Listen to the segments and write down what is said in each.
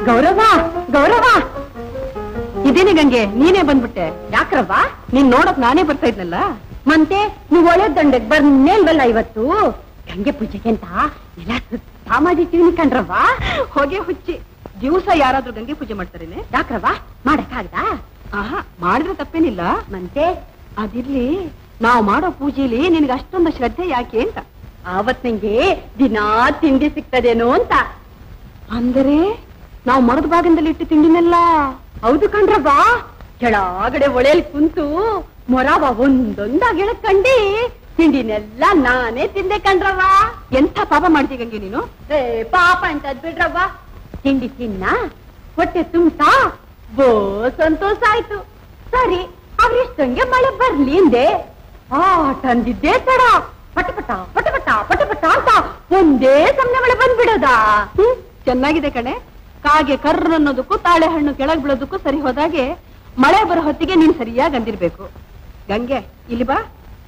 ಗೌರವ ಗೌರವ ಇದೇನೆ ಗಂಗೆ ನೀನೇ ಬಂದ್ಬಿಟ್ಟೆ ಯಾಕ್ರವ್ವ ನೀನ್ ನೋಡಕ್ ನಾನೇ ಬರ್ತಾ ಇದ್ನಲ್ಲ ಮಂತೆ ನೀವು ಒಳ್ಳೆ ದಂಡಕ್ ಬರ್ನೇಲ್ವಲ್ಲ ಇವತ್ತು ಗಂಗೆ ಪೂಜೆಗೆ ಅಂತ ಎಲ್ಲ ಸುತ್ತ ಮಾಡಿಟ್ಟಿವ್ನಿ ಕಣ್ರವ್ವ ಹೊಗೆ ಹುಚ್ಚಿ ದಿವಸ ಯಾರಾದ್ರೂ ಗಂಗೆ ಪೂಜೆ ಮಾಡ್ತಾರೇನೆ ಯಾಕ್ರವ್ವ ಮಾಡಕ್ಕಾಗ್ದ ಆಹಾ ಮಾಡಿದ್ರೆ ತಪ್ಪೇನಿಲ್ಲ ಮಂತೆ ಅದಿರ್ಲಿ ನಾವು ಮಾಡೋ ಪೂಜೆಲಿ ನಿನ್ಗೆ ಅಷ್ಟೊಂದು ಶ್ರದ್ಧೆ ಯಾಕೆ ಅಂತ ಆವತ್ ನಂಗೆ ದಿನಾ ತಿಂಡಿ ಸಿಗ್ತದೇನೋ ಅಂತ ಅಂದರೆ ನಾವು ಮರದ ಭಾಗದಲ್ಲಿ ಇಟ್ಟು ತಿಂಡಿನೆಲ್ಲ ಹೌದು ಕಣ್ರವ್ವ ಕೆಳಗಡೆ ಒಳೆಯಲ್ಲಿ ಕುಂತು ಮೊರವ ಒಂದೊಂದಾಗಿ ಕಂಡಿ ತಿಂಡಿನೆಲ್ಲ ನಾನೇ ತಿಂದೆ ಕಣ್ರವ್ವ ಎಂಥ ಪಾಪ ಮಾಡ್ತೀಯ ಗಂಗೆ ನೀನು ಏ ಪಾಪ ಅಂತ ಬಿಡ್ರವ್ವ ತಿಂಡಿ ತಿನ್ನ ಹೊಟ್ಟೆ ತುಂಬ್ತಾ ಬೋ ಸಂತೋಷ ಆಯ್ತು ಸರಿ ಅವ್ರಿಷ್ಟಂಗೆ ಮಳೆ ಬರ್ಲಿ ಅಂದೆ ಆ ತಂದಿದ್ದೆ ತಡ ಪಟಪಟ ಪಟಪಟ ಪಟಪಟ ಅಂತ ಒಂದೇ ಸಮಯ ಮಳೆ ಬಂದ್ಬಿಡೋದಾ ಹ್ಮ್ ಚೆನ್ನಾಗಿದೆ ಕಣೆ ಕಾಗೆ ಕರ್ರ ಅನ್ನೋದಕ್ಕೂ ತಾಳೆ ಹಣ್ಣು ಕೆಳಗ್ ಬೀಳೋದಕ್ಕೂ ಸರಿ ಹೋದಾಗೆ ಮಳೆ ಬರೋ ಹೊತ್ತಿಗೆ ನೀನ್ ಸರಿಯಾಗಿ ಅಂದಿರ್ಬೇಕು ಗಂಗೆ ಇಲ್ಲಿ ಬಾ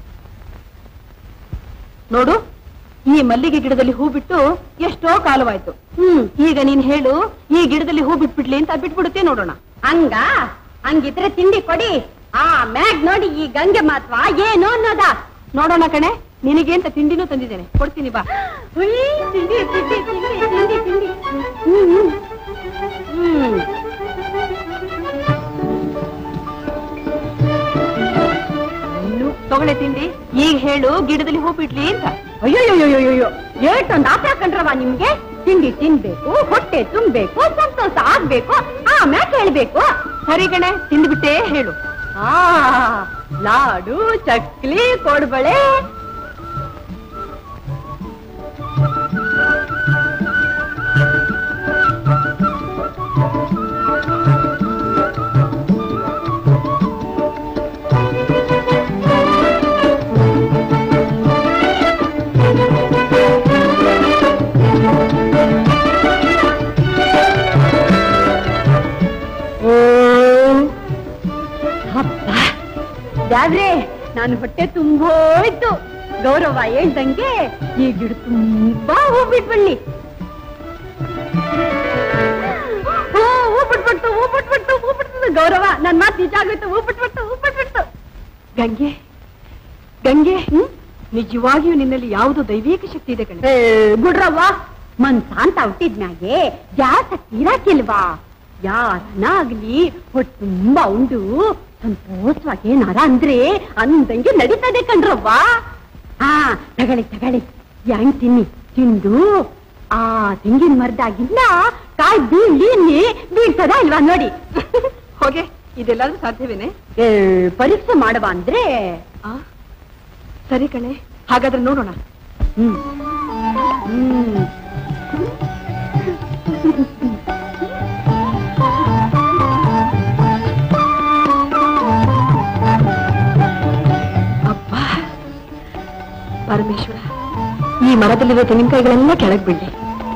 ನೋಡು ಈ ಮಲ್ಲಿಗೆ ಗಿಡದಲ್ಲಿ ಹೂ ಬಿಟ್ಟು ಎಷ್ಟೋ ಕಾಲವಾಯ್ತು ಹ್ಮ್ ಈಗ ನೀನ್ ಹೇಳು ಈ ಗಿಡದಲ್ಲಿ ಹೂ ಬಿಟ್ಬಿಡ್ಲಿ ಅಂತ ಬಿಟ್ಬಿಡುತ್ತೆ ನೋಡೋಣ ಹಂಗ ಹಂಗಿದ್ರೆ ತಿಂಡಿ ಕೊಡಿ ಆ ಮ್ಯಾಗ್ ನೋಡಿ ಈ ಗಂಗೆ ಮಾತ್ವ ಏನು ಅನ್ನೋದ ನೋಡೋಣ ಕಣೆ ನಿನಗೆ ಅಂತ ತಿಂಡಿನೂ ತಂದಿದ್ದೇನೆ ಕೊಡ್ತೀನಿ ಬಾ ಉಯ್, ತಿಂಡಿ ತಿಂಡಿ ತಿಂಡಿ ತಿಂಡಿ ತಿಂಡಿ ಹ್ಮ್, ಹ್ಮ್. ಹ್ಮ್ ಇನ್ನು ತಗೊಳ್ಳೆ ತಿಂಡಿ ಈಗ ಹೇಳು ಗಿಡದಲ್ಲಿ ಹೂ ಬಿಡ್ಲಿ ಅಂತ ಅಯ್ಯೋಯ್ಯೋಯ್ಯೋಯ್ಯೋ ಏಟೊಂದು ಆಸೆ ಹಾಕೊಂಡ್ರವ ನಿಮ್ಗೆ ತಿಂಡಿ ತಿನ್ಬೇಕು ಹೊಟ್ಟೆ ತುಂಬೇಕು ಸಂತೋಷ ಆಗ್ಬೇಕು ಆಮ್ಯಾಗ ಹೇಳ್ಬೇಕು ಸರಿ ಕಣೆ ತಿಂದ್ಬಿಟ್ಟೇ ಹೇಳು ಆ ಲಾಡು ಚಕ್ಲಿ ಕೊಡ್ಬಳೆ ಹಬ್ಬ ದ್ಯಾವ್ರೆ ನಾನು ಹೊಟ್ಟೆ ತುಂಬೋಯ್ತು ಗೌರವ ಹೇಳ್ದಂಗೆ ಈ ಗಿಡ ತುಂಬಾ ಹೂ ಬಿಟ್ಬಳ್ಳಿ ಹೂ ಹೂ ಬಿಟ್ಬಿಡ್ತು ಹೂ ಬಿಟ್ಬಿಡ್ತು ಹೂ ಬಿಟ್ಬಿಡ್ತು ಗೌರವ ನನ್ ಮಾತು ನಿಜ ಆಗೋಯ್ತು ಹೂ ಬಿಟ್ಬಿಡ್ತು ಹೂ ಬಿಟ್ಬಿಡ್ತು ಗಂಗೆ ಗಂಗೆ ನಿಜವಾಗಿಯೂ ನಿನ್ನಲ್ಲಿ ಯಾವುದು ದೈವಿಕ ಶಕ್ತಿ ಇದೆ ಕಣೆ ಏ, ಗುಡ್ರವ್ವ ಮನ್ಸ ಅಂತ ಹುಟ್ಟಿದ್ಮ್ಯಾಗೆ ಜಾಸ ತೀರಾಕಿಲ್ವಾ ಯಾರನ್ನಾಗ್ಲಿ ಹೊಟ್ಟೆ ತುಂಬಾ ಉಂಡು ಸಂತೋಷವಾಗಿ ಏನಾರ ಅಂದ್ರೆ ಅಂದಂಗೆ ನಡೀತದೆ ಕಣ್ರವ್ವ ಹಾ ತಗಳಿ ತಗಳಿ ಹೆಂಗ್ ತಿನ್ನಿ ತಿಂದು ಆ ತೆಂಗಿನ ಮರದಾಗಿಲ್ಲ ಕಾಯಿ ಬೀಳಿ ಬೀಳ್ತದ ಇಲ್ವಾ ನೋಡಿ ಹೋಗೆ ಇದೆಲ್ಲಾದ್ರೂ ಸಾಧ್ಯವೇನೆ ಏ, ಪರೀಕ್ಷೆ ಮಾಡವ ಅಂದ್ರೆ ಆ ಸರಿ ಕಣೆ ಹಾಗಾದ್ರೆ ನೋಡೋಣ ಹ್ಮ್ ಹ್ಮ್ ಅಬ್ಬ ಪರಮೇಶ್ವರ ಈ ಮರದಲ್ಲಿರೋ ತೆಂಗಿನಕಾಯಿಗಳೆಲ್ಲ ಕೆಳಗ್ ಬೀಳಿ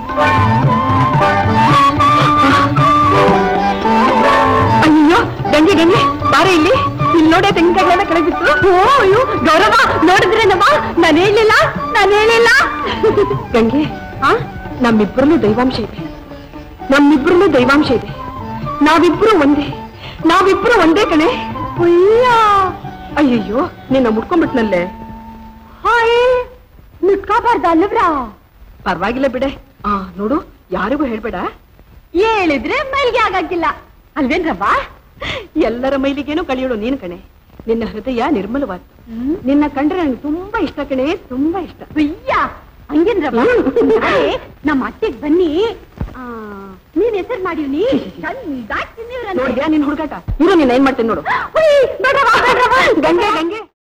ಅಯ್ಯೋ ಗಂಗೆ ಗಂಗೆ ಬಾರೆ ಇಲ್ಲಿ ಇಲ್ಲಿ ನೋಡೆ ತೆಂಗಿನಕಾಯಿಗಳೆಲ್ಲ ಕೆಳಗ್ ಬಿತ್ತು ಓ ಅಯ್ಯೋ ಗೌರವ ನೋಡಿದ್ರೇನಮ್ಮ ನಾನು ಹೇಳಿಲ್ಲ ನಾನು ಹೇಳಿಲ್ಲ ಗಂಗೆ ಆ? ನಮ್ಮಿಬ್ಬರಲ್ಲೂ ದೈವಾಂಶ ಇದೆ ನಮ್ಮಿಬ್ಬರಲ್ಲೂ ದೈವಾಂಶ ಇದೆ ನಾವಿಬ್ರು ಒಂದೇ ನಾವಿಬ್ರು ಒಂದೇ ಕಣೆ ಅಯ್ಯ ಅಯ್ಯಯ್ಯೋ ನಿನ್ನ ಮುಟ್ಕೊಂಡ್ಬಿಟ್ನಲ್ಲೇ ಹಾಯ್ ಮುಟ್ಕೋಬಾರ್ದ ಅಲ್ಲವ್ರಾ ಪರವಾಗಿಲ್ಲ ಬಿಡೆ ಆ ನೋಡು ಯಾರಿಗೂ ಹೇಳ್ಬೇಡ ಹೇಳಿದ್ರೆ ಮೈಲ್ಗೆ ಆಗಕ್ಕಿಲ್ಲ ಅಲ್ವೇನ್ರವ್ವ ಎಲ್ಲರ ಮೈಲಿಗೇನು ಕಳಿಯೋಳು ನೀನ್ ಕಣೆ ನಿನ್ನ ಹೃದಯ ನಿರ್ಮಲವಾದ ನಿನ್ನ ಕಂಡ್ರೆ ನಂಗೆ ತುಂಬಾ ಇಷ್ಟ ಕಣೆ ತುಂಬಾ ಇಷ್ಟ ಅಯ್ಯ ಹಂಗೇನ್ರವ್ವ ನಾಳೆ ನಮ್ಮ ಅತ್ತೆಗ್ ಬನ್ನಿ ಆ, ನೀನ್ ಹೆಸರು ಮಾಡಿವ್ನಿ ಚಂದಾಗ್ ತಿನ್ನಿವ್ರಂತೆ. ನೋಡಿದ್ಯಾ ನಿನ್ ಹುಡುಗಾಟ ಇರು ನೀನ್ ಏನ್ ಮಾಡ್ತೇನೆ ನೋಡು ಉಯ್, ಬೇಡವ್ವ, ಬೇಡವ್ವ. ಗಂಗೆ ಗಂಗೆ